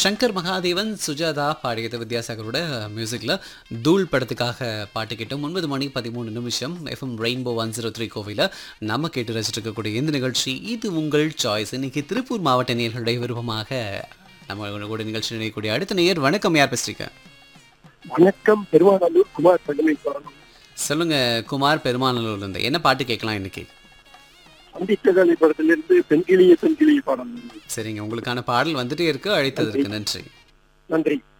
சங்கர் மகாதேவன் சுஜாதா பாடியது வித்யாசாகரோட மியூசிக்கில் தூள் படத்துக்காக பாட்டு கேட்டோம் ஒன்பது மணி பதிமூணு நிமிஷம் FM Rainbow one zero three கோவில நம்ம கேட்டு ரசிச்சுட்டு இருக்கக்கூடிய இந்த நிகழ்ச்சி இது உங்கள் சாய்ஸ் இன்னைக்கு திருப்பூர் மாவட்ட நேர்களுடைய விருப்பமாக நம்ம கூட நிகழ்ச்சி நினைக்கக்கூடிய அடுத்த நேயர் வணக்கம் யார் பேசுறீங்க வணக்கம் பெருமாநல்லூர் குமார் பண்டமை சொல்லணும் சொல்லுங்க குமார் பெருமாநல்லூர்ல இருந்து என்ன பாட்டு கேட்கலாம் இன்னைக்கு சந்தித்தகாலி படத்திலிருந்து பெண்கிளிய பெண்கிளிய பாடம் சரிங்க உங்களுக்கான பாடல் வந்துட்டே இருக்கு அழைத்ததற்கு நன்றி நன்றி